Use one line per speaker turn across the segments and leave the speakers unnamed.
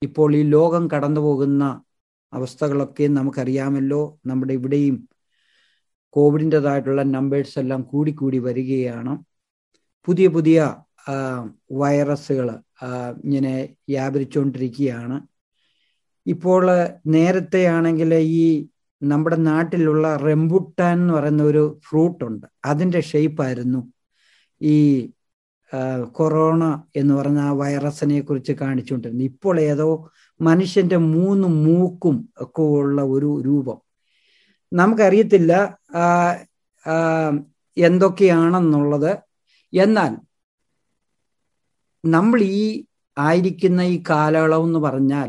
ഇപ്പോൾ ഈ ലോകം കടന്നു പോകുന്ന അവസ്ഥകളൊക്കെ നമുക്കറിയാമല്ലോ നമ്മുടെ ഇവിടെയും കോവിഡിൻ്റെതായിട്ടുള്ള നമ്പേഴ്സ് എല്ലാം കൂടിക്കൂടി വരികയാണ് പുതിയ പുതിയ വൈറസുകൾ ഇങ്ങനെ വ്യാപരിച്ചുകൊണ്ടിരിക്കുകയാണ് ഇപ്പോൾ നേരത്തെ ആണെങ്കിൽ ഈ നമ്മുടെ നാട്ടിലുള്ള റെമ്പുട്ടാൻ എന്ന് പറയുന്ന ഒരു ഫ്രൂട്ട് ഉണ്ട് അതിൻ്റെ ഷേപ്പായിരുന്നു ഈ കൊറോണ എന്ന് പറഞ്ഞ ആ വൈറസിനെ കുറിച്ച് കാണിച്ചുകൊണ്ടിരുന്നത് ഇപ്പോൾ ഏതോ മനുഷ്യന്റെ മൂന്ന് മൂക്കും ഒക്കെ ഉള്ള ഒരു രൂപം നമുക്കറിയത്തില്ല എന്തൊക്കെയാണെന്നുള്ളത് എന്നാൽ നമ്മൾ ഈ ആയിരിക്കുന്ന ഈ കാലയളവ് എന്ന് പറഞ്ഞാൽ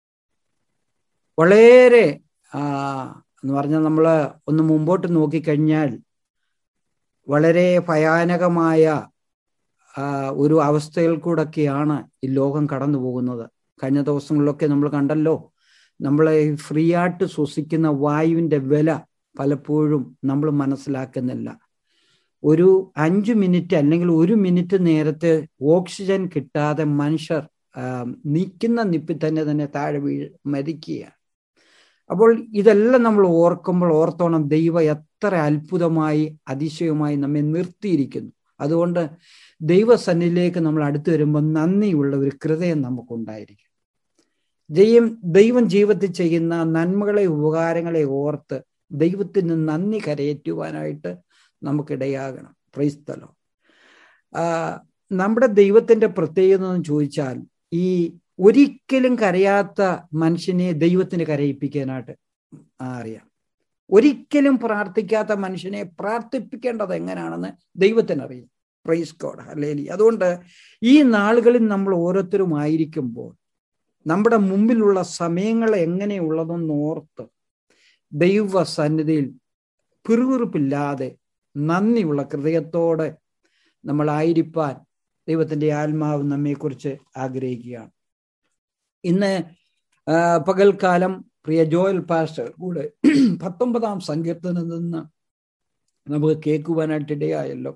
വളരെ എന്ന് പറഞ്ഞാൽ നമ്മൾ ഒന്ന് മുമ്പോട്ട് നോക്കിക്കഴിഞ്ഞാൽ വളരെ ഭയാനകമായ ഒരു അവസ്ഥയിൽ കൂടൊക്കെയാണ് ഈ ലോകം കടന്നു പോകുന്നത് കഴിഞ്ഞ ദിവസങ്ങളിലൊക്കെ നമ്മൾ കണ്ടല്ലോ നമ്മൾ ഫ്രീ ആയിട്ട് ശ്വസിക്കുന്ന വായുവിൻ്റെ വില പലപ്പോഴും നമ്മൾ മനസ്സിലാക്കുന്നില്ല ഒരു അഞ്ചു മിനിറ്റ് അല്ലെങ്കിൽ ഒരു മിനിറ്റ് നേരത്തെ ഓക്സിജൻ കിട്ടാതെ മനുഷ്യർ നിൽക്കുന്ന നിപ്പിൽ തന്നെ തന്നെ താഴെ വീഴ് മരിക്കുകയാണ് അപ്പോൾ ഇതെല്ലാം നമ്മൾ ഓർക്കുമ്പോൾ ഓർത്തോണം ദൈവം എത്ര അത്ഭുതമായി അതിശയമായി നമ്മെ നിർത്തിയിരിക്കുന്നു അതുകൊണ്ട് ദൈവസന്നിധിയിലേക്ക് നമ്മൾ അടുത്തു വരുമ്പോൾ നന്ദിയുള്ള ഒരു ഹൃദയം നമുക്കുണ്ടായിരിക്കും ദൈവം ദൈവം ജീവിതത്തിൽ ചെയ്യുന്ന നന്മകളെ ഉപകാരങ്ങളെ ഓർത്ത് ദൈവത്തിന് നന്ദി കരയേറ്റുവാനായിട്ട് നമുക്കിടയാകണം ക്രൈസ്തലോ നമ്മുടെ ദൈവത്തിന്റെ പ്രത്യേകത എന്ന് ചോദിച്ചാൽ ഈ ഒരിക്കലും കരയാത്ത മനുഷ്യനെ ദൈവത്തിന് കരയിപ്പിക്കാനായിട്ട് അറിയാം ഒരിക്കലും പ്രാർത്ഥിക്കാത്ത മനുഷ്യനെ പ്രാർത്ഥിപ്പിക്കേണ്ടത് എങ്ങനെയാണെന്ന് ദൈവത്തിനറിയാം പ്രൈസ് ഗോഡ് അല്ലേലി അതുകൊണ്ട് ഈ നാളുകളിൽ നമ്മൾ ഓരോരുത്തരും ആയിരിക്കുമ്പോൾ നമ്മുടെ മുമ്പിലുള്ള സമയങ്ങൾ എങ്ങനെയുള്ളതെന്ന് ഓർത്ത് ദൈവ സന്നിധിയിൽ പിറുപിറുപ്പില്ലാതെ നന്ദിയുള്ള ഹൃദയത്തോടെ നമ്മളായിരിക്കാൻ ദൈവത്തിൻ്റെ ആത്മാവ് നമ്മെക്കുറിച്ച് ആഗ്രഹിക്കുകയാണ് ഇന്ന് പകൽക്കാലം പ്രിയ ജോയൽ പാസ്റ്റർ കൂടെ പത്തൊമ്പതാം സങ്കീർത്തനത്തിൽ നിന്ന് നമുക്ക് കേൾക്കുവാനായിട്ട് ഇടയായല്ലോ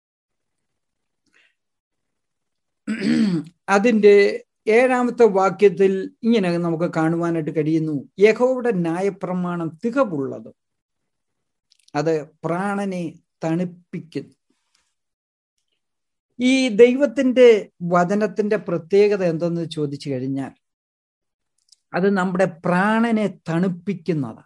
അതിൻ്റെ ഏഴാമത്തെ വാക്യത്തിൽ ഇങ്ങനെ നമുക്ക് കാണുവാനായിട്ട് കഴിയുന്നു യഹോയുടെ ന്യായപ്രമാണം തികവുള്ളത് അത് പ്രാണനെ തണുപ്പിക്കുന്നു ഈ ദൈവത്തിന്റെ വചനത്തിന്റെ പ്രത്യേകത എന്തെന്ന് ചോദിച്ചു കഴിഞ്ഞാൽ അത് നമ്മുടെ പ്രാണനെ തണുപ്പിക്കുന്നതാണ്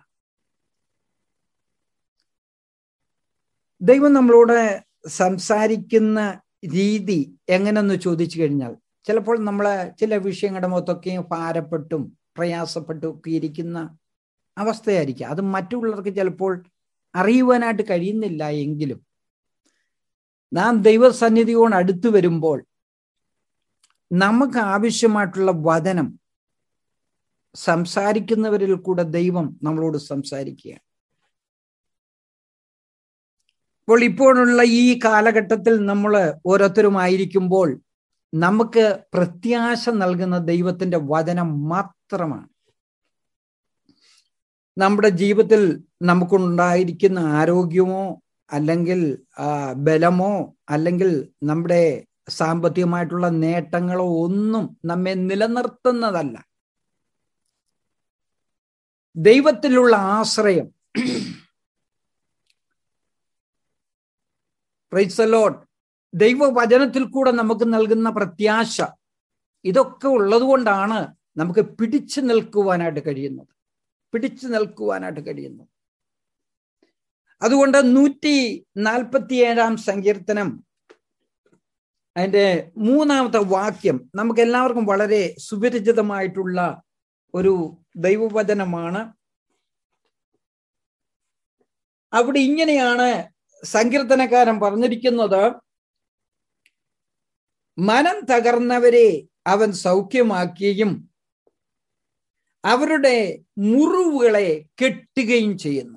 ദൈവം നമ്മളോട് സംസാരിക്കുന്ന രീതി എങ്ങനെയെന്ന് ചോദിച്ചു കഴിഞ്ഞാൽ ചിലപ്പോൾ നമ്മൾ ചില വിഷയങ്ങളുടെ മൊത്തൊക്കെയും ഭാരപ്പെട്ടും പ്രയാസപ്പെട്ടും ഒക്കെ ഇരിക്കുന്ന അവസ്ഥയായിരിക്കും അത് മറ്റുള്ളവർക്ക് ചിലപ്പോൾ അറിയുവാനായിട്ട് കഴിയുന്നില്ല എങ്കിലും നാം ദൈവസന്നിധിയോട് അടുത്തു വരുമ്പോൾ നമുക്ക് ആവശ്യമായിട്ടുള്ള വചനം സംസാരിക്കുന്നവരിൽ കൂടെ ദൈവം നമ്മളോട് സംസാരിക്കുകയാണ് അപ്പോൾ ഇപ്പോഴുള്ള ഈ കാലഘട്ടത്തിൽ നമ്മൾ ഓരോരുത്തരുമായിരിക്കുമ്പോൾ നമുക്ക് പ്രത്യാശ നൽകുന്ന ദൈവത്തിന്റെ വചനം മാത്രമാണ് നമ്മുടെ ജീവിതത്തിൽ നമുക്കുണ്ടായിരിക്കുന്ന ആരോഗ്യമോ അല്ലെങ്കിൽ ബലമോ അല്ലെങ്കിൽ നമ്മുടെ സാമ്പത്തികമായിട്ടുള്ള നേട്ടങ്ങളോ ഒന്നും നമ്മെ നിലനിർത്തുന്നതല്ല ദൈവത്തിലുള്ള ആശ്രയം പ്രൈസലോട്ട് ദൈവവചനത്തിൽ കൂടെ നമുക്ക് നൽകുന്ന പ്രത്യാശ ഇതൊക്കെ ഉള്ളതുകൊണ്ടാണ് നമുക്ക് പിടിച്ചു നിൽക്കുവാനായിട്ട് കഴിയുന്നത് പിടിച്ചു നിൽക്കുവാനായിട്ട് കഴിയുന്നു അതുകൊണ്ട് നൂറ്റി നാൽപ്പത്തിയേഴാം സങ്കീർത്തനം അതിന്റെ മൂന്നാമത്തെ വാക്യം നമുക്ക് എല്ലാവർക്കും വളരെ സുപരിചിതമായിട്ടുള്ള ഒരു ദൈവവചനമാണ് അവിടെ ഇങ്ങനെയാണ് സങ്കീർത്തനക്കാരൻ പറഞ്ഞിരിക്കുന്നത് മനം തകർന്നവരെ അവൻ സൗഖ്യമാക്കുകയും അവരുടെ മുറിവുകളെ കെട്ടുകയും ചെയ്യുന്നു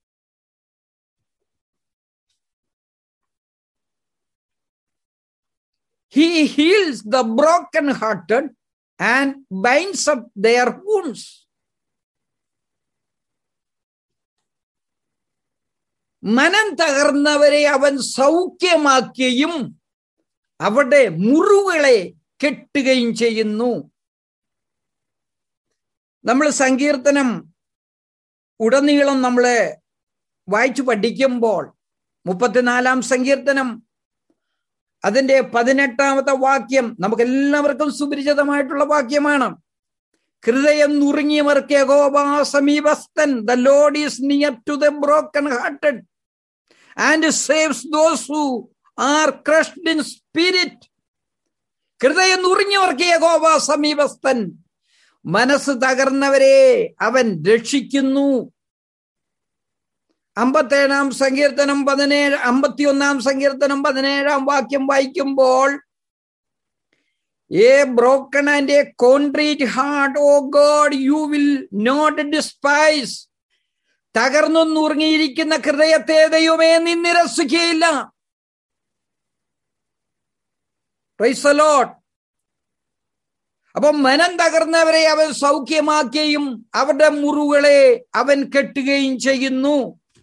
He heals the broken-hearted and binds up their wounds. മനം തകർന്നവരെ അവൻ സൗഖ്യമാക്കുകയും അവിടെ മുറിവുകളെ കെട്ടുകയും ചെയ്യുന്നു നമ്മൾ സങ്കീർത്തനം ഉടനീളം നമ്മളെ വായിച്ചു പഠിക്കുമ്പോൾ മുപ്പത്തിനാലാം സങ്കീർത്തനം അതിന്റെ പതിനെട്ടാമത്തെ വാക്യം നമുക്ക് എല്ലാവർക്കും സുപരിചിതമായിട്ടുള്ള വാക്യമാണ് ഹൃദയം നുറുങ്ങിയവർക്ക് യഹോവ സമീപസ്ഥൻ the lord is near to the broken hearted and saves those who are crushed in spirit ഹൃദയം നുറുങ്ങിയവർക്ക് യഹോവ സമീപസ്ഥൻ മനസ്സ് തകർന്നവരെ അവൻ രക്ഷിക്കുന്നു അമ്പത്തേഴാം സങ്കീർത്തനം പതിനേഴ് അമ്പത്തിയൊന്നാം സങ്കീർത്തനം പതിനേഴാം വാക്യം വായിക്കുമ്പോൾ a broken and a contrite heart O God you will not despise തകർന്നു നുറുങ്ങിയിരിക്കുന്ന ഹൃദയത്തെ ദൈവമേ നീ നിരസിക്കുകയില്ല അപ്പം മനം തകർന്നവരെ അവൻ സൗഖ്യമാക്കുകയും അവരുടെ മുറിവുകളെ അവൻ കെട്ടുകയും ചെയ്യുന്നു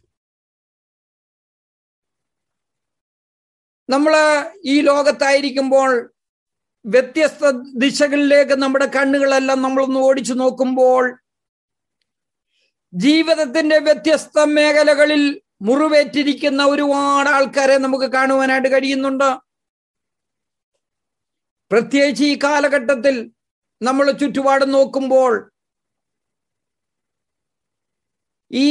നമ്മൾ ഈ ലോകത്തായിരിക്കുമ്പോൾ വ്യത്യസ്ത ദിശകളിലേക്ക് നമ്മുടെ കണ്ണുകളെല്ലാം നമ്മളൊന്ന് ഓടിച്ചു നോക്കുമ്പോൾ ജീവിതത്തിന്റെ വ്യത്യസ്ത മേഖലകളിൽ മുറിവേറ്റിരിക്കുന്ന ഒരുപാട് ആൾക്കാരെ നമുക്ക് കാണുവാനായിട്ട് കഴിയുന്നുണ്ട് പ്രത്യേകിച്ച് ഈ കാലഘട്ടത്തിൽ നമ്മൾ ചുറ്റുപാട് നോക്കുമ്പോൾ ഈ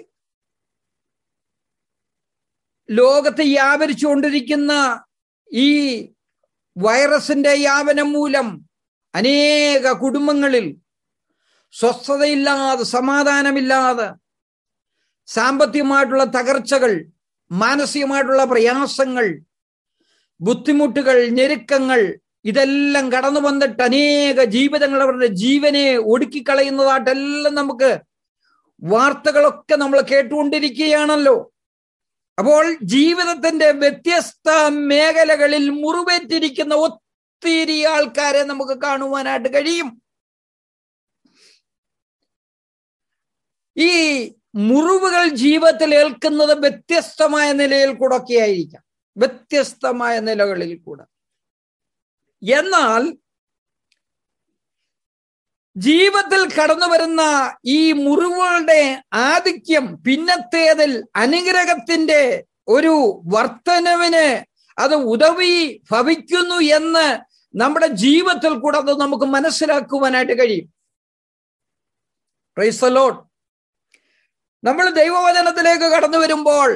ലോകത്ത് വ്യാപരിച്ചുകൊണ്ടിരിക്കുന്ന ഈ വൈറസിന്റെ വ്യാപനം മൂലം അനേക കുടുംബങ്ങളിൽ സ്വസ്ഥതയില്ലാതെ സമാധാനമില്ലാതെ സാമ്പത്തികമായിട്ടുള്ള തകർച്ചകൾ മാനസികമായിട്ടുള്ള പ്രയാസങ്ങൾ ബുദ്ധിമുട്ടുകൾ ഞെരുക്കങ്ങൾ ഇതെല്ലാം കടന്നു വന്നിട്ട് അനേക ജീവിതങ്ങൾ അവരുടെ ജീവനെ ഒടുക്കിക്കളയുന്നതായിട്ടെല്ലാം നമുക്ക് വാർത്തകളൊക്കെ നമ്മൾ കേട്ടുകൊണ്ടിരിക്കുകയാണല്ലോ അപ്പോൾ ജീവിതത്തിന്റെ വ്യത്യസ്ത മേഖലകളിൽ മുറിവേറ്റിരിക്കുന്ന ഒത്തിരി ആൾക്കാരെ നമുക്ക് കാണുവാനായിട്ട് കഴിയും ഈ മുറിവുകൾ ജീവിതത്തിൽ ഏൽക്കുന്നത് വ്യത്യസ്തമായ നിലയിൽ കൂടെ ഒക്കെ ആയിരിക്കാം വ്യത്യസ്തമായ നിലകളിൽ കൂടെ എന്നാൽ ജീവിതത്തിൽ കടന്നു വരുന്ന ഈ മുറിവുകളുടെ ആധിക്യം പിന്നത്തേതിൽ അനുഗ്രഹത്തിന്റെ ഒരു വർധനവിന് അത് ഉദവി ഭവിക്കുന്നു എന്ന് നമ്മുടെ ജീവിതത്തിൽ കൂടെ അത് നമുക്ക് മനസ്സിലാക്കുവാനായിട്ട് കഴിയും പ്രൈസലോട്ട് നമ്മൾ ദൈവവചനത്തിലേക്ക് കടന്നു വരുമ്പോൾ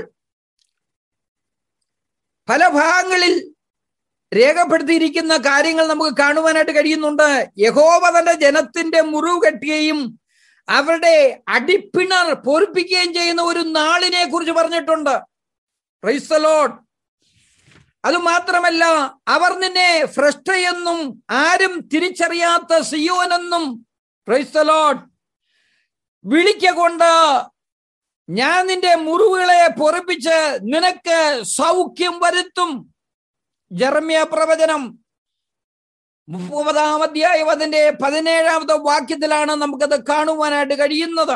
പല ഭാഗങ്ങളിൽ രേഖപ്പെടുത്തിയിരിക്കുന്ന കാര്യങ്ങൾ നമുക്ക് കാണുവാനായിട്ട് കഴിയുന്നുണ്ട് യഹോവ തന്റെ ജനത്തിന്റെ മുറിവ് കെട്ടുകയും അവരുടെ അടിപ്പിണർ പൊറിപ്പിക്കുകയും ചെയ്യുന്ന ഒരു നാളിനെ കുറിച്ച് പറഞ്ഞിട്ടുണ്ട് ക്രൈസ്തലോട്ട് അത് മാത്രമല്ല അവർ നിന്നെ ഫ്രഷ്ടയെന്നും ആരും തിരിച്ചറിയാത്ത സിയോനെന്നും ക്രൈസ്തലോട്ട് വിളിക്കൊണ്ട് ഞാൻ നിന്റെ മുറിവുകളെ പൊറിപ്പിച്ച് നിനക്ക് സൗഖ്യം വരുത്തും ജർമ്യ പ്രവചനം മുപ്പതാം അധ്യായം അതിന്റെ പതിനേഴാമത്തെ വാക്യത്തിലാണ് നമുക്കത് കാണുവാനായിട്ട് കഴിയുന്നത്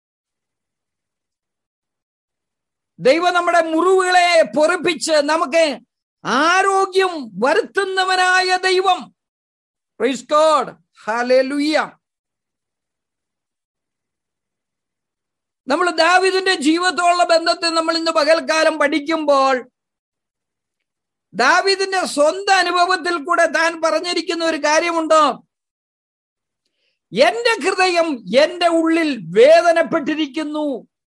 ദൈവം നമ്മുടെ മുറിവുകളെ പൊറിപ്പിച്ച് നമുക്ക് ആരോഗ്യം വരുത്തുന്നവനായ ദൈവം ഹാലേലുയ്യ നമ്മൾ ദാവിദിന്റെ ജീവിതത്തോടുള്ള ബന്ധത്തിൽ നമ്മൾ ഇന്ന് പകൽക്കാലം പഠിക്കുമ്പോൾ ദാവിദിന്റെ സ്വന്തം അനുഭവത്തിൽ കൂടെ താൻ പറഞ്ഞിരിക്കുന്ന ഒരു കാര്യമുണ്ട് എന്റെ ഹൃദയം എന്റെ ഉള്ളിൽ വേദനപ്പെട്ടിരിക്കുന്നു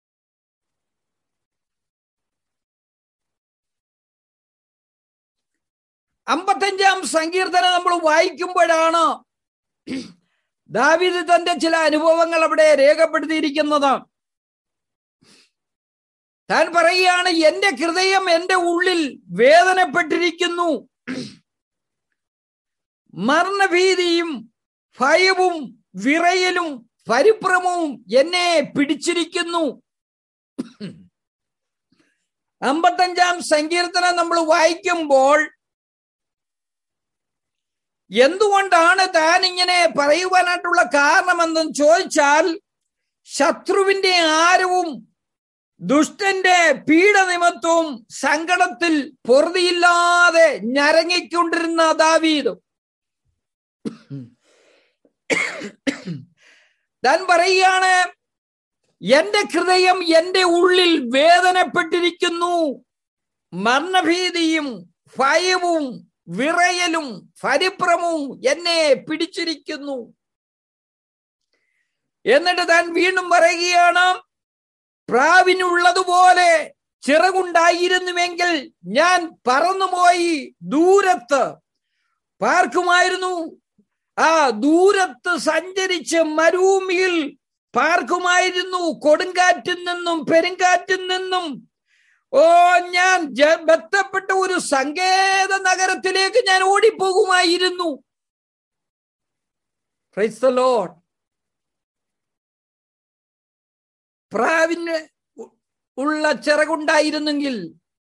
അമ്പത്തഞ്ചാം സങ്കീർത്തനം നമ്മൾ വായിക്കുമ്പോഴാണ് ദാവിദ് തന്റെ ചില അനുഭവങ്ങൾ അവിടെ രേഖപ്പെടുത്തിയിരിക്കുന്നത് താൻ പറയുകയാണ് എന്റെ ഹൃദയം എന്റെ ഉള്ളിൽ വേദനപ്പെട്ടിരിക്കുന്നു മരണഭീതിയും ഭയവും വിറയലും പരിഭ്രമവും എന്നെ പിടിച്ചിരിക്കുന്നു അമ്പത്തഞ്ചാം സങ്കീർത്തനം നമ്മൾ വായിക്കുമ്പോൾ എന്തുകൊണ്ടാണ് താൻ ഇങ്ങനെ പറയുവാനായിട്ടുള്ള കാരണമെന്ന് ചോദിച്ചാൽ ശത്രുവിന്റെ ആരവും ദുഷ്ടന്റെ പീഡനിമിത്തവും സങ്കടത്തിൽ പൊറുതിയില്ലാതെ ഞരങ്ങിക്കൊണ്ടിരുന്ന ദാവീദ് താൻ പറയുകയാണ് എന്റെ ഹൃദയം എന്റെ ഉള്ളിൽ വേദനപ്പെട്ടിരിക്കുന്നു മരണഭീതിയും ഭയവും വിറയലും പരിഭ്രമവും എന്നെ പിടിച്ചിരിക്കുന്നു എന്നിട്ട് താൻ വീണ്ടും പറയുകയാണ് പ്രാവിനുള്ളതുപോലെ ചിറകുണ്ടായിരുന്നുവെങ്കിൽ ഞാൻ പറന്നുപോയി ദൂരത്ത് പാർക്കുമായിരുന്നു ആ ദൂരത്ത് സഞ്ചരിച്ച് മരുഭൂമിയിൽ പാർക്കുമായിരുന്നു കൊടുങ്കാറ്റിൽ നിന്നും പെരുങ്കാറ്റിൽ നിന്നും ഓ ഞാൻ ജ- ബന്ധപ്പെട്ട ഒരു സങ്കേത നഗരത്തിലേക്ക് ഞാൻ ഓടിപ്പോകുമായിരുന്നു Praise the Lord. പ്രാവിന് ഉ- ഉള്ള ചിറകുണ്ടായിരുന്നെങ്കിൽ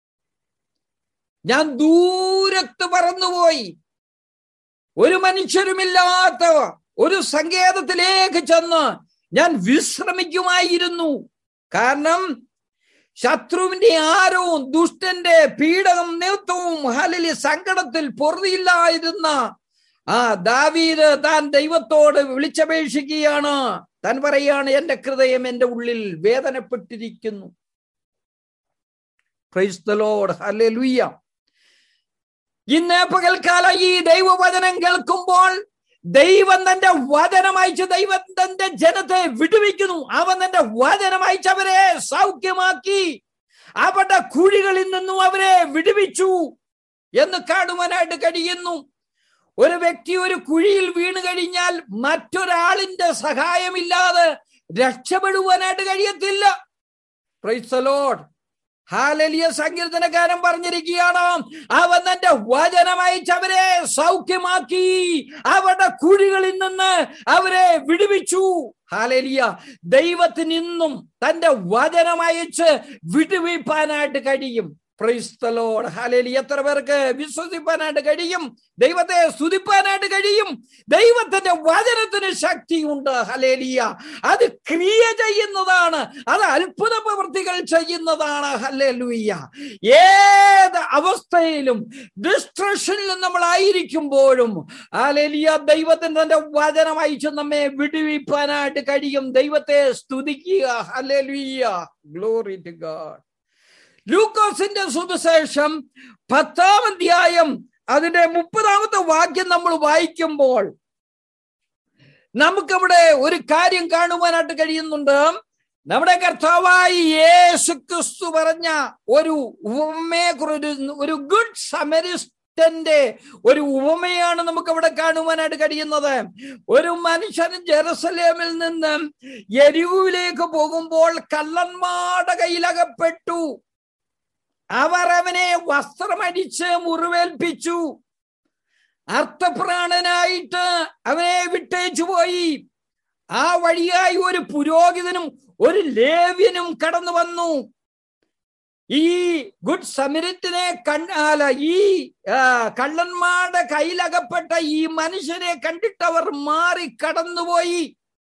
ഞാൻ ദൂരത്ത് പറന്നുപോയി ഒരു മനുഷ്യരുമില്ലാത്ത ഒരു സങ്കേതത്തിലേക്ക് ചെന്ന് ഞാൻ വിശ്രമിക്കുമായിരുന്നു കാരണം ശത്രുവിന്റെ ആരവും ദുഷ്ടന്റെ പീഡകം നേതൃത്വവും ഹലിലി സങ്കടത്തിൽ പൊറുതിയില്ലായിരുന്ന ആ ദാവീദ് താൻ ദൈവത്തോട് വിളിച്ചപേക്ഷിക്കുകയാണ് താൻ പറയാണ് എന്റെ ഹൃദയം എന്റെ ഉള്ളിൽ വേദനപ്പെട്ടിരിക്കുന്നു പ്രൈസ് ദ ലോർഡ് ഹല്ലേലൂയ ഇന്ന് പകൽക്കാലം ഈ ദൈവവചനം കേൾക്കുമ്പോൾ ദൈവം തന്റെ വചനം അയച്ച് ദൈവം തന്റെ ജനത്തെ വിടുവിക്കുന്നു അവൻ തന്റെ വചനം അയച്ചവരെ സൗഖ്യമാക്കി അവരുടെ കുഴികളിൽ നിന്നും അവരെ വിടുവിച്ചു എന്ന് കാണുവാനായിട്ട് കഴിയുന്നു ഒരു വ്യക്തി ഒരു കുഴിയിൽ വീണ് കഴിഞ്ഞാൽ മറ്റൊരാളിന്റെ സഹായമില്ലാതെ രക്ഷപ്പെടുവാനായിട്ട് കഴിയത്തില്ല പ്രൈസ് ലോഡ് ഹാലലിയ സങ്കീർത്തനക്കാരൻ പറഞ്ഞിരിക്കുകയാണ് അവൻ തന്റെ വചനമയച്ച് അവരെ സൗഖ്യമാക്കി അവരുടെ കുഴികളിൽ നിന്ന് അവരെ വിടുവിച്ചു ഹാലലിയ ദൈവത്തിന് ഇന്നും തന്റെ വചനമയച്ച് വിടുവിപ്പാനായിട്ട് കഴിയും പ്രൈസ്തലോട് ഹാലേലി എത്ര പേർക്ക് വിശ്വസിപ്പാനായിട്ട് കഴിയും ദൈവത്തെ സ്തുതിപ്പാനായിട്ട് കഴിയും ദൈവത്തിന്റെ വചനത്തിന് ശക്തിയുണ്ട് ഹലേലിയ അത് ക്രിയ ചെയ്യുന്നതാണ് അത് അത്ഭുത പ്രവൃത്തികൾ ചെയ്യുന്നതാണ് ഹല്ലേലൂയ്യ ഏത് അവസ്ഥയിലും ഡിസ്ട്രക്ഷനിൽ നമ്മൾ ആയിരിക്കുമ്പോഴും ഹല്ലേലൂയ ദൈവത്തിന് തന്റെ വചനം അയച്ച് നമ്മെ വിടുവിപ്പാനായിട്ട് കഴിയും ദൈവത്തെ സ്തുതിക്കുക ഹല്ലേലൂയ്യ ഗ്ലോറി ടു ഗാഡ് ലൂക്കോസിന്റെ സുവിശേഷം പത്താം അധ്യായം അതിന്റെ മുപ്പതാമത്തെ വാക്യം നമ്മൾ വായിക്കുമ്പോൾ നമുക്കവിടെ ഒരു കാര്യം കാണുവാനായിട്ട് കഴിയുന്നുണ്ട് നമ്മുടെ കർത്താവായി യേശു ക്രിസ്തു പറഞ്ഞ ഒരു ഉപമയെ കുറിച്ച് ഒരു ഗുഡ് സമരിസ്റ്റന്റെ ഒരു ഉപമയാണ് നമുക്ക് അവിടെ കാണുവാനായിട്ട് കഴിയുന്നത് ഒരു മനുഷ്യൻ ജെറുസലേമിൽ നിന്ന് എരിവിലേക്ക് പോകുമ്പോൾ കള്ളന്മാരുടെ കയ്യിലകപ്പെട്ടു അവർ അവനെ വസ്ത്രമടിച്ച് മുറിവേൽപ്പിച്ചു അർത്ഥപ്രാണനായിട്ട് അവനെ വിട്ടേച്ചു പോയി ആ വഴിയായി ഒരു പുരോഹിതനും ഒരു ലേവ്യനും കടന്നു വന്നു ഈ ഗുഡ് സമിരത്തിനെ കണ്ടാല ഈ ആ, കള്ളന്മാരുടെ കയ്യിലകപ്പെട്ട ഈ മനുഷ്യനെ കണ്ടിട്ടവർ മാറി കടന്നുപോയി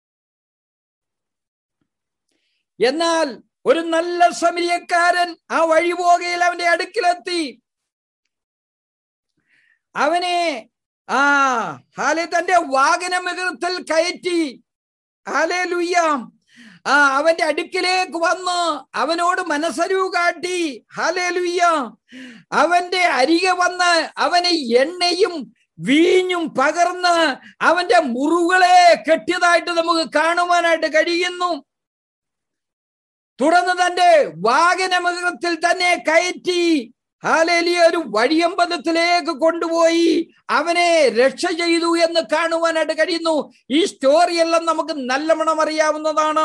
എന്നാൽ ഒരു നല്ല സമരിയക്കാരൻ ആ വഴിപോകയിൽ അവന്റെ അടുക്കിലെത്തി അവനെ ആ ഹാലെ തന്റെ വാഹനമികത്തിൽ കയറ്റി ഹാലേ ലുയ്യാം ആ അവന്റെ അടുക്കിലേക്ക് വന്ന് അവനോട് മനസ്സരിവ് കാട്ടി ഹാലേ ലുയ്യ അവന്റെ അരികെ വന്ന് അവനെ എണ്ണയും വീഞ്ഞും പകർന്ന് അവന്റെ മുറിവുകളെ കെട്ടിയതായിട്ട് നമുക്ക് കാണുവാനായിട്ട് കഴിയുന്നു തുടർന്ന് തന്റെ വാഹനമൃഗത്തിൽ തന്നെ കയറ്റി ഹാലേലിയ ഒരു വഴിയമ്പലത്തിലേക്ക് കൊണ്ടുപോയി അവനെ രക്ഷ ചെയ്തു എന്ന് കാണുവാനായിട്ട് കഴിയുന്നു ഈ സ്റ്റോറിയെല്ലാം നമുക്ക് നല്ലവണ്ണം അറിയാവുന്നതാണ്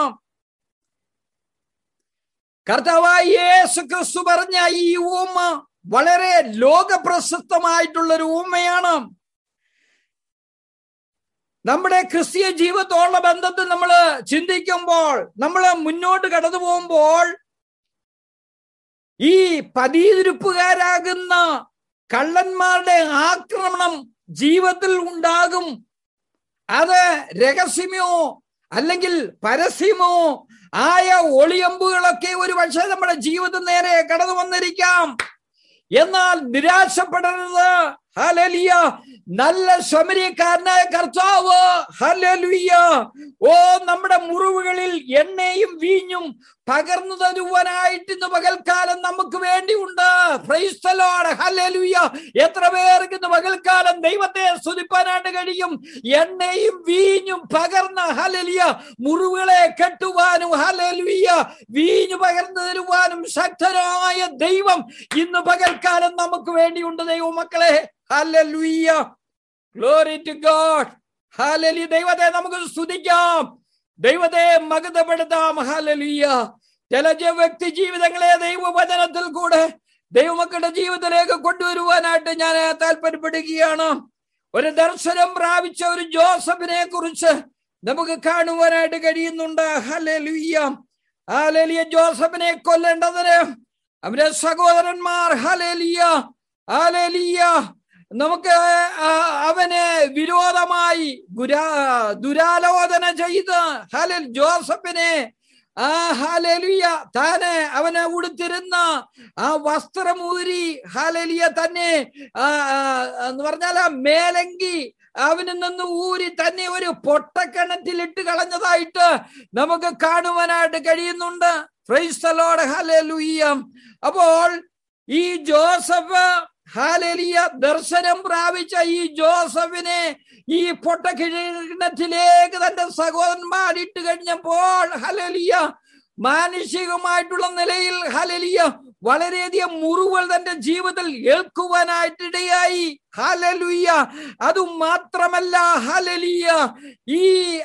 കർത്താവായ യേശു ക്രിസ്തു പറഞ്ഞ ഈ ഊമ വളരെ ലോകപ്രശസ്തമായിട്ടുള്ള ഒരു ഊമയാണ് നമ്മുടെ ക്രിസ്തീയ ജീവിതത്തോടുള്ള ബന്ധത്തിൽ നമ്മൾ ചിന്തിക്കുമ്പോൾ നമ്മൾ മുന്നോട്ട് കടന്നു പോകുമ്പോൾ ഈ പതിയിരുപ്പുകാരാകുന്ന കള്ളന്മാരുടെ ആക്രമണം ജീവിതത്തിൽ ഉണ്ടാകും അത് രഹസ്യമോ അല്ലെങ്കിൽ പരസ്യമോ ആയ ഒളിയമ്പുകളൊക്കെ ഒരു പക്ഷേ നമ്മുടെ ജീവിതം നേരെ കടന്നു വന്നിരിക്കാം എന്നാൽ നിരാശപ്പെടരുത് ഹലലിയ നല്ല ശമരിക്കാരനായ കർത്താവ് ഹലലുയ്യ ഓ നമ്മുടെ മുറിവുകളിൽ എണ്ണയും വീഞ്ഞും പകർന്നു തരുവാനായിട്ട് ഇന്ന് പകൽക്കാലം നമുക്ക് വേണ്ടിയുണ്ട് ക്രൈസ്തലോട് ഹലലുയ്യ എത്ര പേർക്ക് ഇന്ന് പകൽക്കാലം ദൈവത്തെ സ്തുതിപ്പാനായിട്ട് കഴിയും എണ്ണയും വീഞ്ഞും പകർന്ന ഹലലിയ മുറിവുകളെ കെട്ടുവാനും ഹലലുയ്യ വീഞ്ഞു പകർന്നു തരുവാനും ശക്തനായ ദൈവം ഇന്ന് പകൽക്കാലം നമുക്ക് വേണ്ടിയുണ്ട് ദൈവമക്കളെ hallelujah glory to God hallelujah ദൈവത്തെ നമുക്ക് സ്തുതിക്കാം ദൈവത്തെ മകതപ്പെടുത്താം ഹാലലിയ ചില വ്യക്തി ജീവിതങ്ങളെ ദൈവവചനത്തിൽ കൂടെ ദൈവമക്കളുടെ ജീവിതത്തിലേക്ക് കൊണ്ടുവരുവാനായിട്ട് ഞാൻ താല്പര്യപ്പെടുകയാണ് ഒരു ദർശനം പ്രാപിച്ച ഒരു ജോസഫിനെ കുറിച്ച് നമുക്ക് കാണുവാനായിട്ട് കഴിയുന്നുണ്ട് ഹലലുയ്യ ഹാലലിയ ജോസഫിനെ കൊല്ലേണ്ടതിന് അവന്റെ സഹോദരന്മാർ ഹലലിയ ഹാലലിയ നമുക്ക് അവന് വിരോധമായി ഗുരാ ദുരാലോചന ചെയ്ത് ഹലൽ ജോസഫിനെ ആ ഹാലലിയ താന് അവനെ ഉടുത്തിരുന്ന ആ വസ്ത്രമൂരി ഹാലലിയ തന്നെ എന്ന് പറഞ്ഞാൽ ആ മേലങ്കി അവന് നിന്ന് ഊരി തന്നെ ഒരു പൊട്ടക്കിണറ്റിലിട്ട് കളഞ്ഞതായിട്ട് നമുക്ക് കാണുവാനായിട്ട് കഴിയുന്നുണ്ട് ഫ്രൈസ്തലോട് ഹലലുയ്യ അപ്പോൾ ഈ ജോസഫ് ഹാലലിയ ദർശനം പ്രാപിച്ച ഈ ജോസഫിനെ ഈ പൊട്ടക്കിണറ്റിലേക്ക് തന്റെ സഹോദരന്മാർ ഇട്ട് കഴിഞ്ഞപ്പോൾ ഹലലിയ മാനുഷികമായിട്ടുള്ള നിലയിൽ ഹലലിയ വളരെയധികം മുറിവുകൾ തന്റെ ജീവിതത്തിൽ ഏൽക്കുവാനായിട്ടിടയായി ഹലലുയ്യ അതും മാത്രമല്ല ഹലലിയ ഈ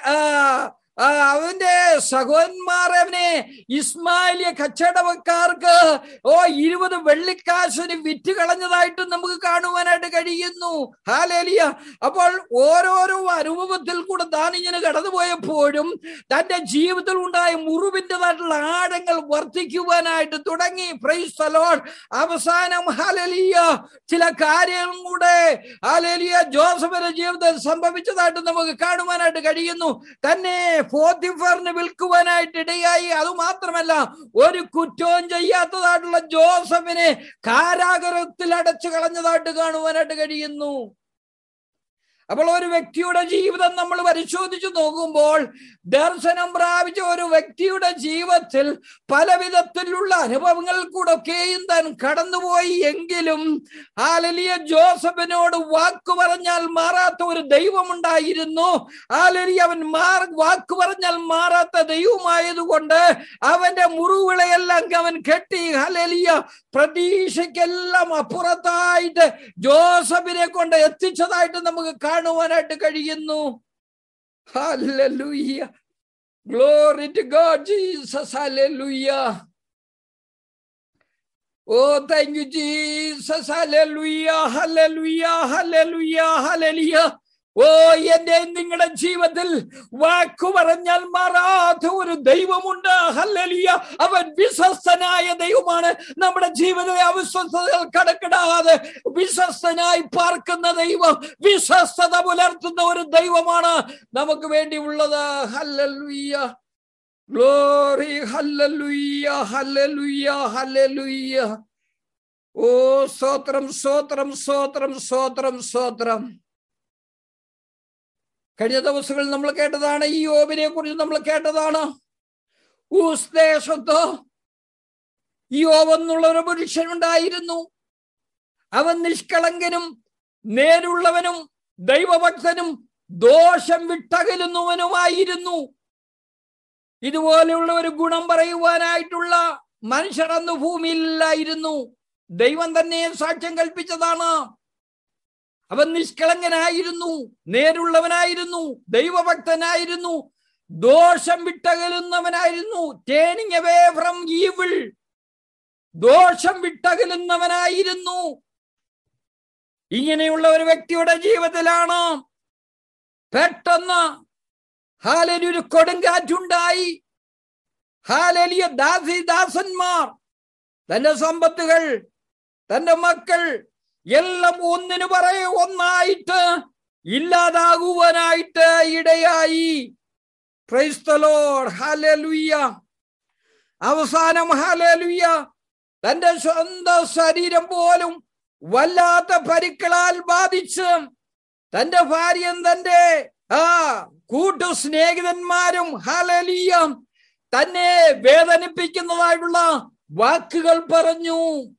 അവന്റെ സഹോദരന്മാർ അവനെ ഇസ്മായിലിയ കച്ചവടക്കാർക്ക് ഓ ഇരുപത് വെള്ളിക്കാശിന് വിറ്റ് കളഞ്ഞതായിട്ട് നമുക്ക് കാണുവാനായിട്ട് കഴിയുന്നു ഹാലേലിയ അപ്പോൾ ഓരോരോ അനുഭവത്തിൽ കൂടെ താൻ ഇങ്ങനെ കടന്നുപോയപ്പോഴും തന്റെ ജീവിതത്തിൽ ഉണ്ടായ മുറിവിൻ്റെതായിട്ടുള്ള ആഴങ്ങൾ വർദ്ധിക്കുവാനായിട്ട് തുടങ്ങി പ്രൈസ് സലോൺ അവസാനം ഹാലലിയ ചില കാര്യങ്ങളും കൂടെ ഹാലലിയ ജോസഫിന്റെ ജീവിതത്തിൽ സംഭവിച്ചതായിട്ട് നമുക്ക് കാണുവാനായിട്ട് കഴിയുന്നു തന്നെ ഫോത്തിഫറിന് വിൽക്കുവാനായിട്ട് ഇടയായി അതുമാത്രമല്ല ഒരു കുറ്റവും ചെയ്യാത്തതായിട്ടുള്ള ജോസഫിനെ കാരാഗ്രഹത്തിൽ അടച്ചു കളഞ്ഞതായിട്ട് കാണുവാനായിട്ട് കഴിയുന്നു അപ്പോൾ ഒരു വ്യക്തിയുടെ ജീവിതം നമ്മൾ പരിശോധിച്ചു നോക്കുമ്പോൾ ദർശനം പ്രാപിച്ച ഒരു വ്യക്തിയുടെ ജീവിതത്തിൽ പല വിധത്തിലുള്ള അനുഭവങ്ങൾ കൂടൊക്കെയും താൻ കടന്നുപോയി എങ്കിലും ആലലിയ ജോസഫിനോട് വാക്കു പറഞ്ഞാൽ മാറാത്ത ഒരു ദൈവമുണ്ടായിരുന്നു ആലലിയ അവൻ മാർ വാക്കു പറഞ്ഞാൽ മാറാത്ത ദൈവമായതുകൊണ്ട് അവന്റെ മുറിവുകളെയെല്ലാം അവൻ കെട്ടി ഹലലിയ പ്രതീക്ഷയ്ക്കെല്ലാം അപ്പുറത്തായിട്ട് ജോസഫിനെ കൊണ്ട് എത്തിച്ചതായിട്ട് നമുക്ക് കാണുവാനായിട്ട് കഴിയുന്നു hallelujah glory to God Jesus hallelujah O thank you Jesus hallelujah hallelujah hallelujah hallelujah ഓ എന്റെ നിങ്ങളുടെ ജീവിതത്തിൽ വാക്കു പറഞ്ഞാൽ മാറാത്ത ഒരു ദൈവമുണ്ട് ഹല്ലലിയ അവൻ വിശ്വസ്തനായ ദൈവമാണ് നമ്മുടെ ജീവിതത്തിലെ അവിശ്വസ്തകൾ കടക്കിടാതെ വിശ്വസ്തനായി പാർക്കുന്ന ദൈവം വിശ്വസ്തത പുലർത്തുന്ന ഒരു ദൈവമാണ് നമുക്ക് വേണ്ടി ഉള്ളത് hallelujah glory hallelujah hallelujah hallelujah ഓ സ്തോത്രം സ്തോത്രം സ്തോത്രം സ്തോത്രം സ്തോത്രം കഴിഞ്ഞ ദിവസങ്ങളിൽ നമ്മൾ കേട്ടതാണ് ഈ യോബിനെ കുറിച്ച് നമ്മൾ കേട്ടതാണ് ഊസ് ദേശത്ത് യോബ് എന്നുള്ള ഒരു പുരുഷനുണ്ടായിരുന്നു അവൻ നിഷ്കളങ്കനും നേരുള്ളവനും ദൈവഭക്തനും ദോഷം വിട്ടകലുന്നവനുമായിരുന്നു ഇതുപോലെയുള്ള ഒരു ഗുണം പറയുവാനായിട്ടുള്ള മനുഷ്യർ അന്ന് ഭൂമിയിലായിരുന്നു ദൈവം തന്നെ സാക്ഷ്യം കൽപ്പിച്ചതാണ് അവൻ നിഷ്കളങ്കനായിരുന്നു നേരുള്ളവനായിരുന്നു ദൈവഭക്തനായിരുന്നു ദോഷം വിട്ടകലുന്നവനായിരുന്നു ടേണിങ് അവേ ഫ്രം ഈവിൾ ദോഷം വിട്ടകലുന്നവനായിരുന്നു ഇങ്ങനെയുള്ള ഒരു വ്യക്തിയുടെ ജീവിതത്തിലാണ് പെട്ടെന്ന് ഹാലലി ഒരു കൊടുങ്കാറ്റുണ്ടായി ഹാലലിയ ദാസി ദാസന്മാർ തന്റെ സമ്പത്തുകൾ തന്റെ മക്കൾ എല്ലാം ഒന്നിനു പറയെ ഒന്നായിട്ട് ഇല്ലാതാകുവാനായിട്ട് ഇടയായി ഹാലലുയ്യ അവസാനം ഹാലലുയ്യ തന്റെ സ്വന്തം ശരീരം പോലും വല്ലാത്ത പരിക്കളാൽ ബാധിച്ച് തന്റെ ഭാര്യയും തന്റെ ആ കൂട്ടു സ്നേഹിതന്മാരും ഹലലിയ തന്നെ വേദനിപ്പിക്കുന്നതായിട്ടുള്ള വാക്കുകൾ പറഞ്ഞു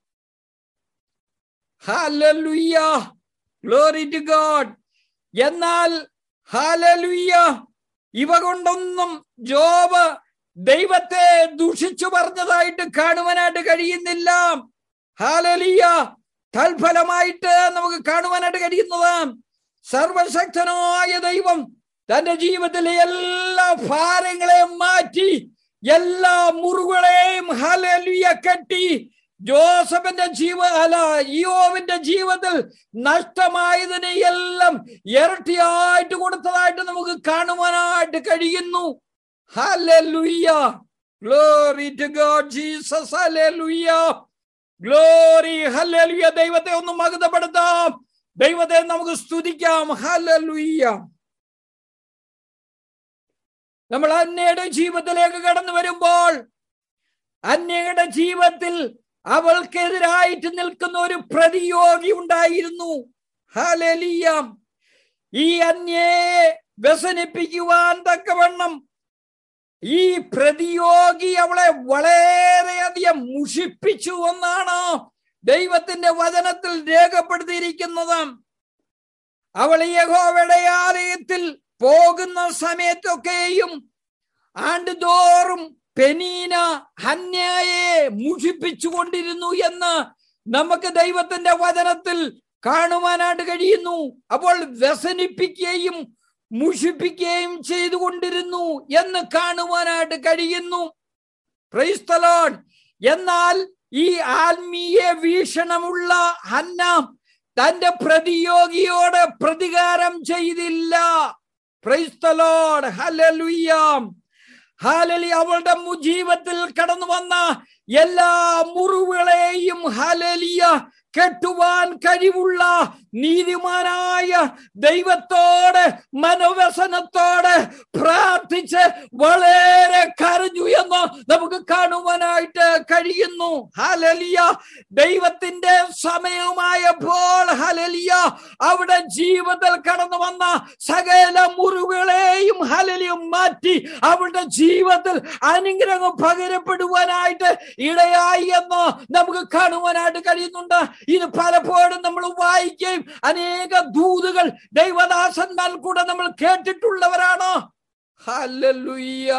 ഹലലുയ്യ ഗ്ലോറി ടു ഗോഡ് എന്നാൽ ഹാലലുയ്യ ഇവ കൊണ്ടൊന്നും ജോബ് ദൈവത്തെ ദൂഷിച്ചു പറഞ്ഞതായിട്ട് കാണുവാനായിട്ട് കഴിയുന്നില്ല ഹാലലിയ തൽഫലമായിട്ട് നമുക്ക് കാണുവാനായിട്ട് കഴിയുന്നത് സർവശക്തനായ ദൈവം തന്റെ ജീവിതത്തിലെ എല്ലാ ഭാരങ്ങളെയും മാറ്റി എല്ലാ മുറിവുകളെയും ഹലലിയ കെട്ടി ജോസഫിന്റെ ജീവ അല്ല യോവിന്റെ ജീവിതത്തിൽ നഷ്ടമായതിനെ എല്ലാം ഇരട്ടിയായിട്ട് കൊടുത്തതായിട്ട് നമുക്ക് കാണുവാനായിട്ട് കഴിയുന്നു hallelujah glory to God Jesus hallelujah glory hallelujah ദൈവത്തെ ഒന്ന് മകുതപ്പെടുത്താം ദൈവത്തെ നമുക്ക് സ്തുതിക്കാം ഹല്ലേലൂയ നമ്മൾ അന്നയുടെ ജീവിതത്തിലേക്ക് കടന്നു വരുമ്പോൾ അന്യയുടെ ജീവിതത്തിൽ അവൾക്കെതിരായിട്ട് നിൽക്കുന്ന ഒരു പ്രതിയോഗി ഉണ്ടായിരുന്നു ഹലലിയ ഈ അന്യയെ വ്യസനിപ്പിക്കുവാൻ തക്കവണ്ണം ഈ പ്രതിയോഗി അവളെ വളരെയധികം മുഷിപ്പിച്ചു എന്നാണ് ദൈവത്തിന്റെ വചനത്തിൽ രേഖപ്പെടുത്തിയിരിക്കുന്നത് അവൾ യഹോവയുടെ ആലയത്തിൽ പോകുന്ന സമയത്തൊക്കെയും ആണ്ടുതോറും പെനീന ഹന്യയെ മുഷിപ്പിച്ചുകൊണ്ടിരുന്നു എന്ന് നമുക്ക് ദൈവത്തിന്റെ വചനത്തിൽ കാണുവാനായിട്ട് കഴിയുന്നു അപ്പോൾ വ്യസനിപ്പിക്കുകയും മുഷിപ്പിക്കുകയും ചെയ്തുകൊണ്ടിരുന്നു എന്ന് കാണുവാനായിട്ട് കഴിയുന്നു ക്രൈസ്തലോൺ എന്നാൽ ഈ ആത്മീയ വീക്ഷണമുള്ള ഹന്ന തന്റെ പ്രതിയോഗിയോട് പ്രതികാരം ചെയ്തില്ല ക്രൈസ്തലോൺ ഹലലുയ്യാം ഹാലലി അവളുടെ ജീവിതത്തിൽ കടന്നു വന്ന എല്ലാ മുറിവുകളെയും ഹാലലിയ കെട്ടുവാൻ കഴിവുള്ള നീതിമാനായ ദൈവത്തോട് മനോവ്യസനത്തോട് പ്രാർത്ഥിച്ച് വളരെ കരഞ്ഞു എന്ന് നമുക്ക് കാണുവാനായിട്ട് കഴിയുന്നു ഹലലിയ ദൈവത്തിന്റെ സമയമായപ്പോൾ ഹലലിയ അവിടെ ജീവിതത്തിൽ കടന്നു വന്ന സകല മുറിവുകളെയും ഹലലിയും മാറ്റി അവളുടെ ജീവിതത്തിൽ അനുഗ്രഹം പകരപ്പെടുവാനായിട്ട് ഇടയായി എന്ന് നമുക്ക് കാണുവാനായിട്ട് കഴിയുന്നുണ്ട് ഇത് പലപ്പോഴും നമ്മൾ വായിക്കുകയും അനേക ദൂതുകൾ ദൈവദാസന്മാർ കൂടെ നമ്മൾ കേട്ടിട്ടുള്ളവരാണ് ഹല്ലേലൂയ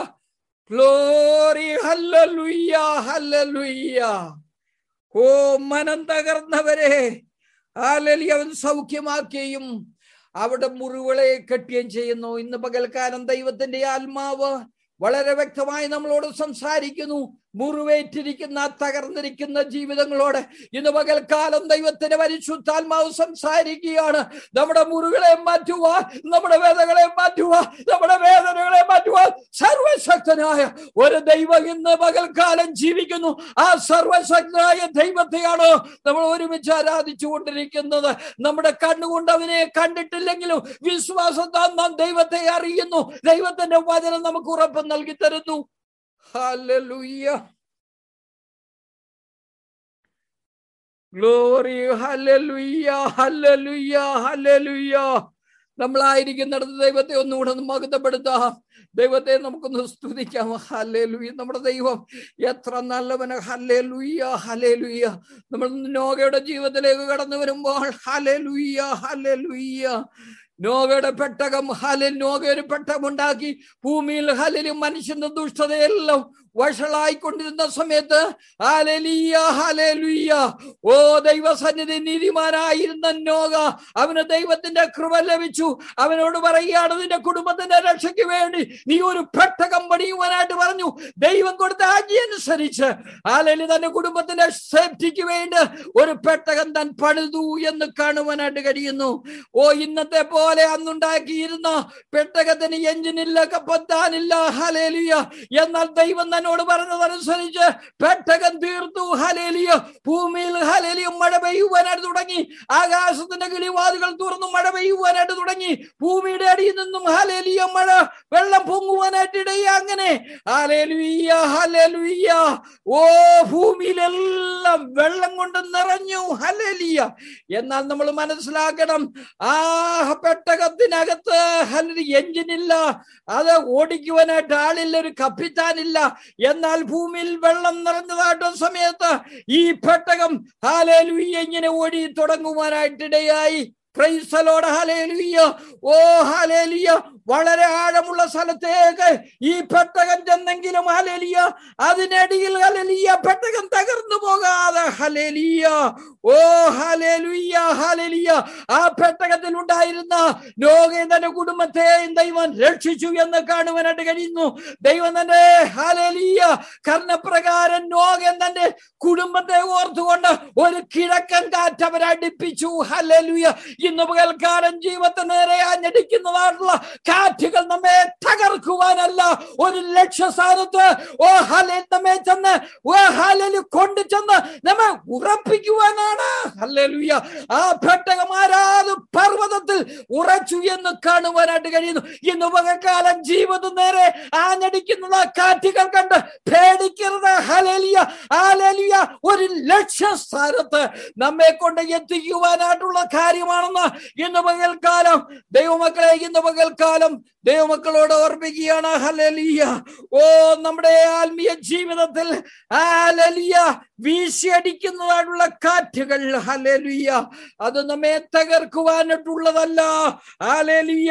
ഗ്ലോറി ഹല്ലേലൂയ ഹല്ലേലൂയ ഓ മനം തകർന്നവരെ ഹാലലി അവൻ സൗഖ്യമാക്കുകയും അവിടെ മുറിവുകളെ കെട്ടുകയും ചെയ്യുന്നു ഇന്ന് പകൽക്കാലം ദൈവത്തിന്റെ ആത്മാവ് വളരെ വ്യക്തമായി നമ്മളോട് സംസാരിക്കുന്നു മുറിവേറ്റിരിക്കുന്ന തകർന്നിരിക്കുന്ന ജീവിതങ്ങളോട് ഇന്ന് പകൽക്കാലം ദൈവത്തിന്റെ പരിശുദ്ധാത്മാവ് സംസാരിക്കുകയാണ് നമ്മുടെ മുറികളെ മാറ്റുക നമ്മുടെ വേദനകളെ മാറ്റുക നമ്മുടെ വേദനകളെ മാറ്റുക സർവശക്തനായ ഒരു ദൈവം ഇന്ന് പകൽക്കാലം ജീവിക്കുന്നു ആ സർവശക്തനായ ദൈവത്തെയാണ് നമ്മൾ ഒരുമിച്ച് ആരാധിച്ചു കൊണ്ടിരിക്കുന്നത് നമ്മുടെ കണ്ണുകൊണ്ട് അവനെ കണ്ടിട്ടില്ലെങ്കിലും വിശ്വാസത്താൽ നാം ദൈവത്തെ അറിയുന്നു ദൈവത്തിന്റെ വചനം നമുക്ക് ഉറപ്പ് നൽകി തരുന്നു hallelujah glory hallelujah hallelujah hallelujah നമ്മളായിരിക്കുന്നിടത്ത് ദൈവത്തെ ഒന്നുകൂടെ ഒന്ന് മകുതപ്പെടുത്താം ദൈവത്തെ നമുക്കൊന്ന് സ്തുതിക്കാം ഹല്ലേ ലുയ്യ നമ്മുടെ ദൈവം എത്ര നല്ലവന് ഹല്ലേ ലുയ്യ ഹലേ ലുയ്യ നമ്മൾ നോഗയുടെ ജീവിതത്തിലേക്ക് കടന്നു വരുമ്പോൾ ഹലേ ലുയ്യ ഹലേ ലുയ്യ നോവയുടെ പെട്ടകം ഹലിൽ നോഗ ഒരു പെട്ടകമുണ്ടാക്കി ഭൂമിയിൽ ഹലിലും മനുഷ്യന്റെ ദുഷ്ടതയെല്ലാം വഷളായിക്കൊണ്ടിരുന്ന സമയത്ത് ഹാലലിയ ഹാലലുയ്യ ഓ ദൈവസന്നിധി നീതിമാനായിരുന്ന നോക അവന് ദൈവത്തിന്റെ കൃപ ലഭിച്ചു അവനോട് പറയുകയാണ് നിന്റെ കുടുംബത്തിന്റെ രക്ഷയ്ക്ക് വേണ്ടി നീ ഒരു പെട്ടകം പണിയുവാനായിട്ട് പറഞ്ഞു ദൈവം കൊടുത്ത ആജ്ഞ അനുസരിച്ച് ഹാലലി തന്റെ കുടുംബത്തിന്റെ സേഫ്റ്റിക്ക് വേണ്ടി ഒരു പെട്ടകം താൻ പണിതു എന്ന് കാണുവാനായിട്ട് കഴിയുന്നു ഓ ഇന്നത്തെ പോലെ അന്നുണ്ടാക്കിയിരുന്ന പെട്ടകത്തിന് എഞ്ചിനില്ല കപ്പത്താനില്ല ഹലേലിയ എന്നാൽ ദൈവം തന്നെ തന്നോട് പറഞ്ഞതനുസരിച്ച് പെട്ടകം തീർത്തു ഹലേലിയ ഭൂമിയിൽ ഹലേലിയ മഴ പെയ്യുവാനായിട്ട് തുടങ്ങി ആകാശത്തിന്റെ കിളിവാതുകൾ തുറന്നു മഴ പെയ്യുവാനായിട്ട് തുടങ്ങി ഭൂമിയുടെ അടിയിൽ നിന്നും ഹലേലിയ മഴ വെള്ളം പൊങ്ങുവാനായിട്ട് ഇടയ അങ്ങനെ ഹലേലുയ്യ ഹലേലുയ്യ ഓ ഭൂമിയിലെല്ലാം വെള്ളം കൊണ്ട് നിറഞ്ഞു ഹലേലിയ എന്നാൽ നമ്മൾ മനസ്സിലാക്കണം ആ പെട്ടകത്തിനകത്ത് ഹലരി എഞ്ചിനില്ല അത് ഓടിക്കുവാനായിട്ട് ആളില്ല ഒരു കപ്പിത്താനില്ല എന്നാൽ ഭൂമിയിൽ വെള്ളം നിറഞ്ഞതായിട്ട് സമയത്ത് ഈ പെട്ടകം ഹാലേലുയ്യ ഇങ്ങനെ ഓടി തുടങ്ങുവാനായിട്ടിടയായി പ്രൈസലോട് ഹലേലുയ്യ ഓ ഹലേലിയ വളരെ ആഴമുള്ള സ്ഥലത്തേക്ക് ഈ പെട്ടകം ചെന്നെങ്കിലും ഹലേലിയ അതിനടിയിൽ ഹലലിയ പെട്ടകം തകർന്നു പോകാതെ ഹലേലിയ ഓ ഹലേലുയ്യ ഹലേലിയ ആ പെട്ടകത്തിൽ ഉണ്ടായിരുന്ന ലോകയും തന്റെ കുടുംബത്തെയും ദൈവം രക്ഷിച്ചു എന്ന് കാണുവാനായിട്ട് കഴിയുന്നു ദൈവം തന്റെ ഹലേലിയ കർണപ്രകാരം ലോകം തന്റെ കുടുംബത്തെ ഓർത്തുകൊണ്ട് ഒരു കിഴക്കൻ കാറ്റ് അവരടിപ്പിച്ചു ഹലേലുയ ഇന്ന് പകൽക്കാലം ജീവിതത്തിന് നേരെ ആഞ്ഞടിക്കുന്നതായിട്ടുള്ള കാറ്റുകൾ നമ്മെ തകർക്കുവാനല്ല ഒരു ലക്ഷ്യസ്ഥാനത്ത് ഓ ഹലിൽ നമ്മെ ചെന്ന് ഓ ഹലിൽ കൊണ്ടു ചെന്ന് നമ്മെ ഉറപ്പിക്കുവാനാണ് ഹല്ലേലൂയ ആ പെട്ടകമാരാത് പർവ്വതത്തിൽ ഉറച്ചു എന്ന് കാണുവാനായിട്ട് കഴിയുന്നു ഇന്ന് പകൽക്കാലം ജീവിതം നേരെ ആഞ്ഞടിക്കുന്നത് കാറ്റുകൾ കണ്ട് പേടിക്കരുത് ഹലേലിയ ഹാലേലിയ ഒരു ലക്ഷ്യസ്ഥാനത്ത് നമ്മെ കൊണ്ട് എത്തിക്കുവാനായിട്ടുള്ള കാര്യമാണെന്ന് ഇന്ന് പകൽക്കാലം ദൈവമക്കളെ ഇന്ന് പകൽക്കാലം ദൈവമക്കളോട് ഓർമ്മിക്കുകയാണ് ഹലലിയ ഓ നമ്മുടെ ആത്മീയ ജീവിതത്തിൽ ഹാലലിയ വീശിയടിക്കുന്നതായിട്ടുള്ള കാറ്റുകൾ ഹലലിയ അത് നമ്മെ തകർക്കുവാനായിട്ടുള്ളതല്ല ഹാലലിയ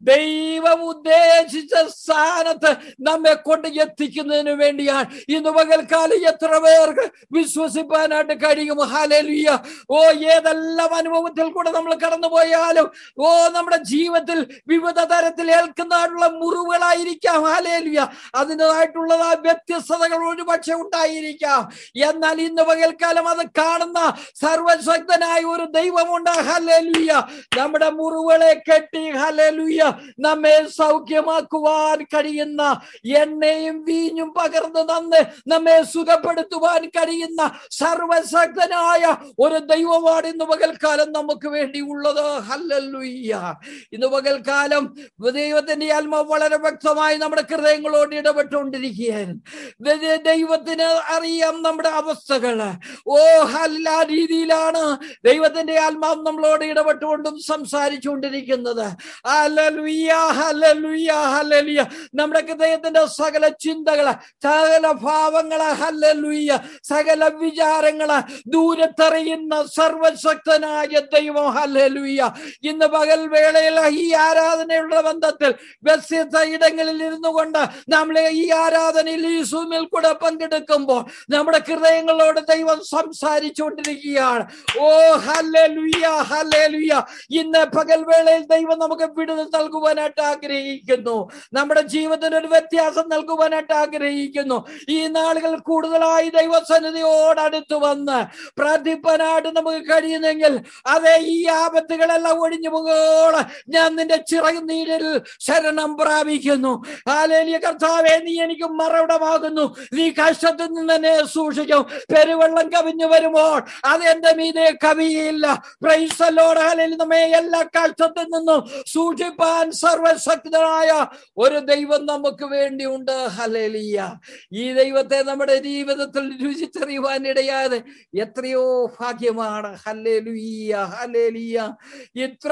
ദൈവം ഉദ്ദേശിച്ച സ്ഥാനത്ത് നമ്മെ കൊണ്ട് എത്തിക്കുന്നതിന് വേണ്ടിയാണ് ഇന്ന് പകൽക്കാലം എത്ര പേർക്ക് വിശ്വസിപ്പാനായിട്ട് കഴിയും ഹാലലിയ ഓ ഏതെല്ലാം അനുഭവത്തിൽ കൂടെ നമ്മൾ കടന്നുപോയാലും ഓ നമ്മുടെ ജീവിതത്തിൽ വിവിധ തരത്തിൽ ഏൽക്കുന്നതായിട്ടുള്ള മുറിവുകളായിരിക്കാം ഹാലേലിയ അതിൻ്റെതായിട്ടുള്ള വ്യത്യസ്തതകൾ ഒരുപക്ഷെ ഉണ്ടായിരിക്കാം എന്നാൽ ഇന്ന് പകൽക്കാലം അത് കാണുന്ന സർവശക്തനായ ഒരു ദൈവമുണ്ട് ഹലേലുയ നമ്മുടെ മുറിവുകളെ കെട്ടി ഹലേലുയ നമ്മെ സൗഖ്യമാക്കുവാൻ കഴിയുന്ന എണ്ണയും വീഞ്ഞും പകർന്നു തന്ന് നമ്മെ സുഖപ്പെടുത്തുവാൻ കഴിയുന്ന സർവശക്തനായ ഒരു ദൈവമാണ് ഇന്ന് പകൽക്കാലം നമുക്ക് വേണ്ടി ഉള്ളത് ഹല്ലല്ലുയ്യ ഇന്ന് പകൽക്കാലം ദൈവത്തിന്റെ ആത്മാവ് വളരെ വ്യക്തമായി നമ്മുടെ ഹൃദയങ്ങളോട് ഇടപെട്ടുകൊണ്ടിരിക്കുകയായിരുന്നു ദ- ദൈവത്തിന് അറിയാം നമ്മുടെ അവസ്ഥകള് ഓ ഹല്ല ആ രീതിയിലാണ് ദൈവത്തിന്റെ ആത്മാവ് നമ്മളോട് ഇടപെട്ടുകൊണ്ടും സംസാരിച്ചുകൊണ്ടിരിക്കുന്നത് ഹല്ലേലൂയ, ഹല്ലേലൂയ, ഹല്ലേലൂയ. നമ്മുടെ ഹൃദയത്തിന്റെ സകല ചിന്തകള് സകല ഭാവങ്ങള് ഹല്ലേലൂയ സകല വിചാരങ്ങള് ദൂരത്തറിയുന്ന സർവശക്തനായ ദൈവം ഹല്ലേലൂയ ഇന്ന് പകൽ വേളയിൽ ഈ ആരാധനയുള്ള ബന്ധത്തിൽ വ്യത്യസ്ത ഇടങ്ങളിൽ ഇരുന്നു കൊണ്ട് നമ്മൾ ഈ ആരാധനയിൽ ഈ സൂമിൽ കൂടെ പങ്കെടുക്കുമ്പോൾ നമ്മുടെ ഹൃദയങ്ങളോട് ദൈവം സംസാരിച്ചുകൊണ്ടിരിക്കുകയാണ് ഓ ഹല്ലേലൂയ ഹല്ലേലൂയ ഇന്ന് പകൽ വേളയിൽ ദൈവം നമുക്ക് വിടുതൽ നൽകുവാനായിട്ട് ആഗ്രഹിക്കുന്നു നമ്മുടെ ജീവിതത്തിന് ഒരു വ്യത്യാസം നൽകുവാനായിട്ട് ആഗ്രഹിക്കുന്നു ഈ നാളുകൾ കൂടുതലായി ദൈവസന്നിധിയോട് അടുത്ത് വന്ന് പ്രാർത്ഥിപ്പാനായിട്ട് നമുക്ക് കഴിയുന്നെങ്കിൽ അതെ ഈ ആപത്തുകളെല്ലാം ഒഴിഞ്ഞു പോകോള ഞാൻ നിന്റെ ചിറക് നീരിൽ ശരണം പ്രാപിക്കുന്നു ഹാലേലിയ കർത്താവേ നീ എനിക്ക് മറവിടമാകുന്നു നീ കഷ്ടത്തിൽ നിന്ന് എന്നെ സൂക്ഷിക്കും പെരുവെള്ളം കവിഞ്ഞു വരുമ്പോൾ അത് എന്റെ മീതെ കവിയില്ല പ്രൈസലോട് ഹാലേലി നമ്മെ എല്ലാ കഷ്ടത്തിൽ നിന്നും സൂക്ഷിപ്പാൻ സർവശക്തനായ ഒരു ദൈവം നമുക്ക് വേണ്ടിയുണ്ട് ഹലേലിയ ഈ ദൈവത്തെ നമ്മുടെ ജീവിതത്തിൽ രുചിച്ചറിയുവാൻ ഇടയാതെ എത്രയോ ഭാഗ്യമാണ് ഹല്ലേലൂയ ഹല്ലേലൂയ ഇത്ര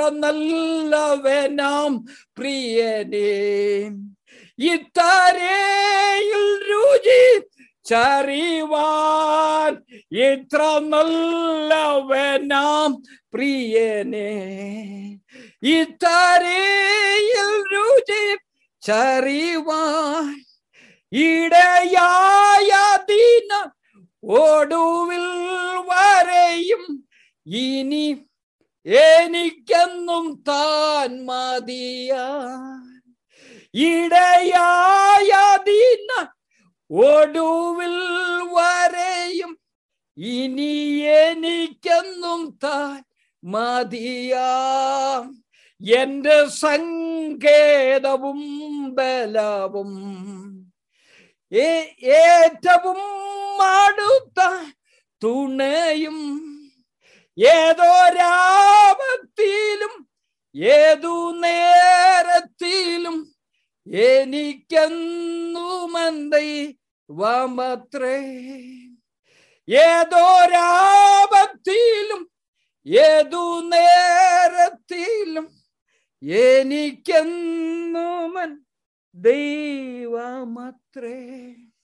നല്ലവനാം പ്രിയനേ ഇത്തരയിൽ രുചി ചറിവാൻ ഇത്ര നല്ലവനാം പ്രിയനേ ഇത്തരയിൽ രുചി ചറിവാൻ ഇടയായ ദിന ഒടുവിൽ വരെയും ഇനി എനിക്കെന്നും താൻ മതിയാ ഇടയായ ദിന ഒടുവിൽ വരെയും ഇനി എനിക്കെന്നും താൻ മതിയാം എന്റെ സങ്കേതവും ബലവും ഏ- ഏറ്റവും അടുത്ത തുണയും ഏതോരാപത്തിലും ഏതു നേരത്തിലും എനിക്കെന്നുമന്തൈ വമത്രേ ഏതോരാപത്തിലും ഏതു നേരത്തിലും എനിക്കെന്നുമൻ ദൈവമത്രേ